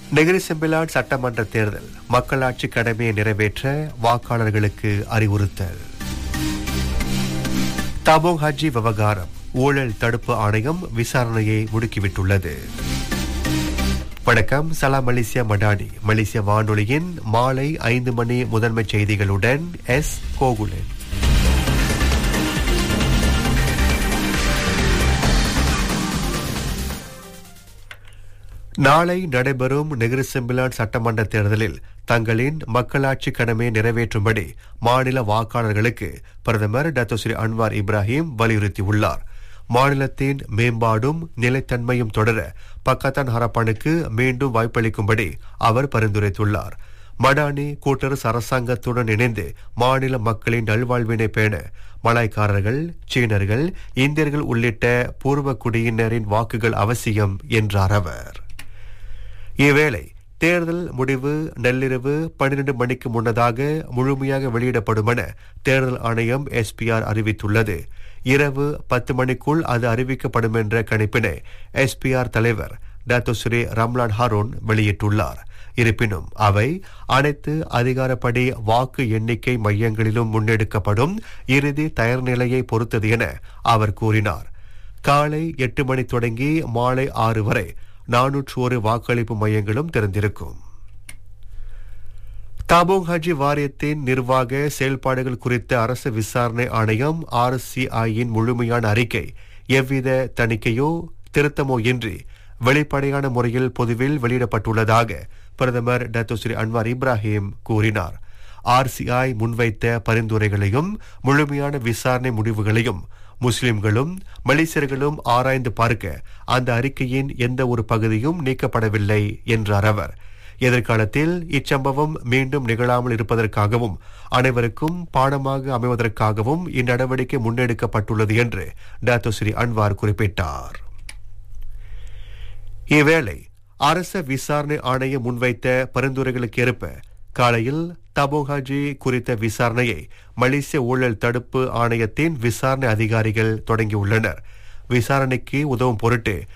Negeri செம்பிலாட் சட்டமன்ற தேர்தல் மக்களாட்சி கடமையை நிறைவேற்ற வாக்காளர்களுக்கு அறிவுறுத்தல் தபோங் ஹஜ்ஜி விவகாரம் ஊழல் தடுப்பு ஆணையம் விசாரணையை முடுக்கிவிட்டுள்ளது வணக்கம் சலாம் மலேசியா மடானி மலேசிய வானொலியின் மாலை ஐந்து மணி முதன்மை செய்திகளுடன் எஸ் கோகுலன் நாளை நடைபெறும் நெகிரி செம்பிலான் சட்டமன்ற தேர்தலில் தங்களின் மக்களாட்சி கடமையை நிறைவேற்றும்படி மாநில வாக்காளர்களுக்கு பிரதமர் டாக்டர் ஸ்ரீ அன்வார் இப்ராஹிம் வலியுறுத்தியுள்ளார் மாநிலத்தின் மேம்பாடும் நிலைத்தன்மையும் தொடர பக்கத்தான் ஹரப்பானுக்கு மீண்டும் வாய்ப்பளிக்கும்படி அவர் பரிந்துரைத்துள்ளார் மடானி கூட்டரசு அரசாங்கத்துடன் இணைந்து மாநில மக்களின் நல்வாழ்வினை பேண மலாய்க்காரர்கள் சீனர்கள் இந்தியர்கள் உள்ளிட்ட பூர்வ குடியினரின் வாக்குகள் அவசியம் என்றார் அவர் இவ்வேளை தேர்தல் முடிவு நள்ளிரவு பன்னிரண்டு மணிக்கு முன்னதாக முழுமையாக வெளியிடப்படும் என தேர்தல் ஆணையம் எஸ்பிஆர் அறிவித்துள்ளது இரவு பத்து மணிக்குள் அது அறிவிக்கப்படும் என்ற கணிப்பினை எஸ்பிஆர் தலைவர் டாக்டர் ஸ்ரீ ரம்லான் ஹாரோன் வெளியிட்டுள்ளார் இருப்பினும் அவை அனைத்து அதிகாரப்படி வாக்கு எண்ணிக்கை மையங்களிலும் முன்னெடுக்கப்படும் இறுதி தயார் நிலையை பொறுத்தது என அவர் கூறினார் காலை எட்டு மணி தொடங்கி மாலை ஆறு வரை நானூற்று ஒரு வாக்களிப்பு மையங்களும் திறந்திருக்கும் தாபோங் ஹஜி வாரியத்தின் நிர்வாக செயல்பாடுகள் குறித்த அரசு விசாரணை ஆணையம் ஆர்சிஐயின் முழுமையான அறிக்கை எவ்வித தணிக்கையோ திருத்தமோ இன்றி வெளிப்படையான முறையில் பொதுவில் வெளியிடப்பட்டுள்ளதாக பிரதமர் டாக்டர் ஸ்ரீ அன்வார் இப்ராஹிம் கூறினார் ஆர்சிஐ முன்வைத்த பரிந்துரைகளையும் முழுமையான விசாரணை முடிவுகளையும் முஸ்லிம்களும் மலேசியர்களும் ஆராய்ந்து பார்க்க அந்த அறிக்கையின் எந்த ஒரு பகுதியும் நீக்கப்படவில்லை என்றார் அவர் எதிர்காலத்தில் இச்சம்பவம் மீண்டும் நிகழாமல் இருப்பதற்காகவும் அனைவருக்கும் பாடமாக அமைவதற்காகவும் இந்நடவடிக்கை முன்னெடுக்கப்பட்டுள்ளது என்று டாக்டர் ஸ்ரீ அன்வார் குறிப்பிட்டார் இவ்வேளை அரச விசாரணை ஆணையம் முன்வைத்த பரிந்துரைகளுக்கு ஏற்ப காலையில் தபோகாஜி குறித்த விசாரணையை மலேசிய ஊழல் தடுப்பு ஆணையத்தின் விசாரணை அதிகாரிகள் தொடங்கியுள்ளனர் விசாரணைக்கு உதவும் பொருட்டு